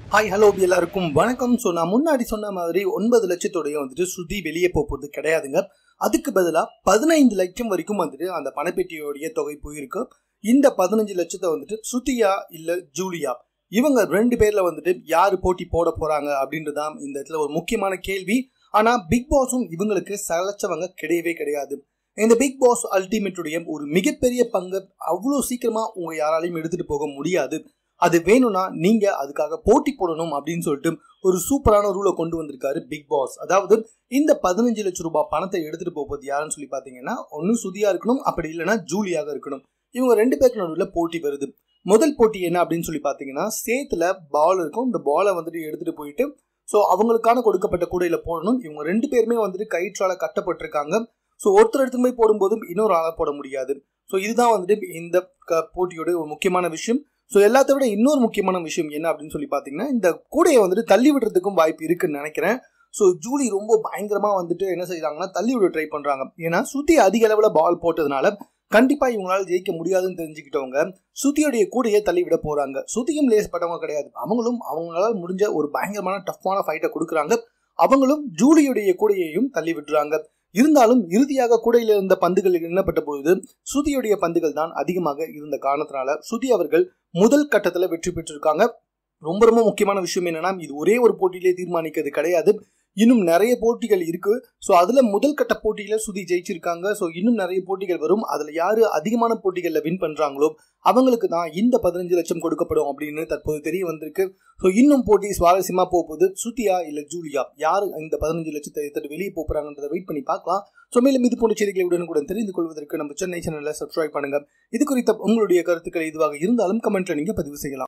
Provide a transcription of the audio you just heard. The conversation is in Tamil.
ஹாய் ஹலோ எல்லாருக்கும் வணக்கம் ஸோ நான் முன்னாடி சொன்ன மாதிரி ஒன்பது லட்சத்தோடைய வந்துட்டு ஸ்ருதி வெளியே போக போகிறது கிடையாதுங்க அதுக்கு பதிலாக பதினைந்து லட்சம் வரைக்கும் வந்துட்டு அந்த பணப்பெட்டியோடைய தொகை போயிருக்கு இந்த பதினஞ்சு லட்சத்தை வந்துட்டு ஸ்ருதியா இல்லை ஜூலியா இவங்க ரெண்டு பேர்ல வந்துட்டு யாரு போட்டி போட போறாங்க அப்படின்றதான் இந்த இடத்துல ஒரு முக்கியமான கேள்வி ஆனா பிக் பாஸும் இவங்களுக்கு சளைச்சவங்க கிடையவே கிடையாது இந்த பிக் பாஸ் அல்டிமேட்டுடைய ஒரு மிகப்பெரிய பங்கு அவ்வளோ சீக்கிரமா உங்க யாராலையும் எடுத்துட்டு போக முடியாது அது வேணும்னா நீங்க அதுக்காக போட்டி போடணும் அப்படின்னு சொல்லிட்டு ஒரு சூப்பரான ரூலை கொண்டு வந்திருக்காரு பிக் பாஸ் அதாவது இந்த பதினஞ்சு லட்சம் ரூபாய் பணத்தை எடுத்துட்டு போவது யாருன்னு சொல்லி பாத்தீங்கன்னா ஒன்னு சுதியா இருக்கணும் அப்படி இல்லைன்னா ஜூலியாக இருக்கணும் இவங்க ரெண்டு பேருக்கு நடுவில் போட்டி வருது முதல் போட்டி என்ன அப்படின்னு சொல்லி பாத்தீங்கன்னா சேத்துல பால் இருக்கும் இந்த பாலை வந்துட்டு எடுத்துட்டு போயிட்டு ஸோ அவங்களுக்கான கொடுக்கப்பட்ட கூடையில போடணும் இவங்க ரெண்டு பேருமே வந்துட்டு கயிற்றால கட்டப்பட்டிருக்காங்க ஸோ ஒருத்தர் எடுத்து போய் போடும்போதும் இன்னொரு ஆளை போட முடியாது ஸோ இதுதான் வந்துட்டு இந்த க- போட்டியோட ஒரு முக்கியமான விஷயம் ஸோ எல்லாத்த விட இன்னொரு முக்கியமான விஷயம் என்ன அப்படின்னு சொல்லி பார்த்தீங்கன்னா இந்த கூடையை வந்துட்டு தள்ளி விடுறதுக்கும் வாய்ப்பு இருக்குன்னு நினைக்கிறேன் ஸோ ஜூலி ரொம்ப பயங்கரமா வந்துட்டு என்ன செய்றாங்கன்னா தள்ளி விட ட்ரை பண்றாங்க ஏன்னா சுத்தி அதிக அளவில் பால் போட்டதுனால கண்டிப்பா இவங்களால ஜெயிக்க முடியாதுன்னு தெரிஞ்சுக்கிட்டவங்க சுத்தியோடைய கூடையை தள்ளி விட போறாங்க சுத்தியும் லேசப்பட்டவங்க கிடையாது அவங்களும் அவங்களால முடிஞ்ச ஒரு பயங்கரமான டஃப்பான ஃபைட்டை கொடுக்குறாங்க அவங்களும் ஜூலியுடைய கூடையையும் தள்ளி விடுறாங்க இருந்தாலும் இறுதியாக கூடையில் இருந்த பந்துகள் எண்ணப்பட்ட பொழுது ஸ்ருதியுடைய பந்துகள் தான் அதிகமாக இருந்த காரணத்தினால ஸ்ருதி அவர்கள் முதல் கட்டத்தில் வெற்றி பெற்றிருக்காங்க ரொம்ப ரொம்ப முக்கியமான விஷயம் என்னன்னா இது ஒரே ஒரு போட்டியிலே தீர்மானிக்கிறது கிடையாது இன்னும் நிறைய போட்டிகள் இருக்கு ஸோ அதுல முதல் கட்ட போட்டியில சுதி ஜெயிச்சிருக்காங்க ஸோ இன்னும் நிறைய போட்டிகள் வரும் அதுல யாரு அதிகமான போட்டிகளில் வின் பண்றாங்களோ அவங்களுக்கு தான் இந்த பதினஞ்சு லட்சம் கொடுக்கப்படும் அப்படின்னு தற்போது தெரிய வந்திருக்கு ஸோ இன்னும் போட்டி சுவாரஸ்யமா போகுது சுத்தியா இல்ல ஜூலியா யாரு இந்த பதினஞ்சு லட்சத்தை எடுத்துட்டு வெளியே போறாங்கன்றதை வெயிட் பண்ணி பார்க்கலாம் ஸோ மேலும் இது போன்ற செய்திகளை உடனுக்குடன் தெரிந்து கொள்வதற்கு நம்ம சென்னை சேனலை சப்ஸ்கிரைப் பண்ணுங்க இது குறித்த உங்களுடைய கருத்துக்கள் இதுவாக இருந்தாலும் கமெண்ட்ல நீங்க பதிவு செய்யலாம்